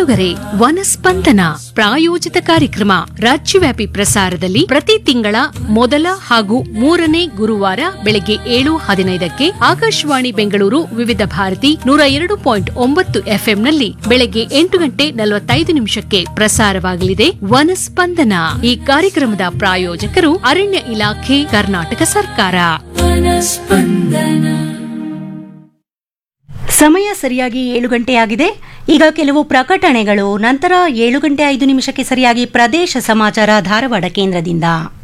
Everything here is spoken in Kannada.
ಕೇಳುಗರೆ ವನಸ್ಪಂದನ ಪ್ರಾಯೋಜಿತ ಕಾರ್ಯಕ್ರಮ ರಾಜ್ಯವ್ಯಾಪಿ ಪ್ರಸಾರದಲ್ಲಿ ಪ್ರತಿ ತಿಂಗಳ ಮೊದಲ ಹಾಗೂ ಮೂರನೇ ಗುರುವಾರ ಬೆಳಗ್ಗೆ ಏಳು ಹದಿನೈದಕ್ಕೆ ಆಕಾಶವಾಣಿ ಬೆಂಗಳೂರು ವಿವಿಧ ಭಾರತಿ ನೂರ ಎರಡು ಪಾಯಿಂಟ್ ಒಂಬತ್ತು ಎಫ್ಎಂನಲ್ಲಿ ಬೆಳಗ್ಗೆ ಎಂಟು ಗಂಟೆ ನಲವತ್ತೈದು ನಿಮಿಷಕ್ಕೆ ಪ್ರಸಾರವಾಗಲಿದೆ ವನಸ್ಪಂದನ ಈ ಕಾರ್ಯಕ್ರಮದ ಪ್ರಾಯೋಜಕರು ಅರಣ್ಯ ಇಲಾಖೆ ಕರ್ನಾಟಕ ಸರ್ಕಾರ ಸಮಯ ಸರಿಯಾಗಿ ಏಳು ಗಂಟೆಯಾಗಿದೆ ಈಗ ಕೆಲವು ಪ್ರಕಟಣೆಗಳು ನಂತರ ಏಳು ಗಂಟೆ ಐದು ನಿಮಿಷಕ್ಕೆ ಸರಿಯಾಗಿ ಪ್ರದೇಶ ಸಮಾಚಾರ ಧಾರವಾಡ ಕೇಂದ್ರದಿಂದ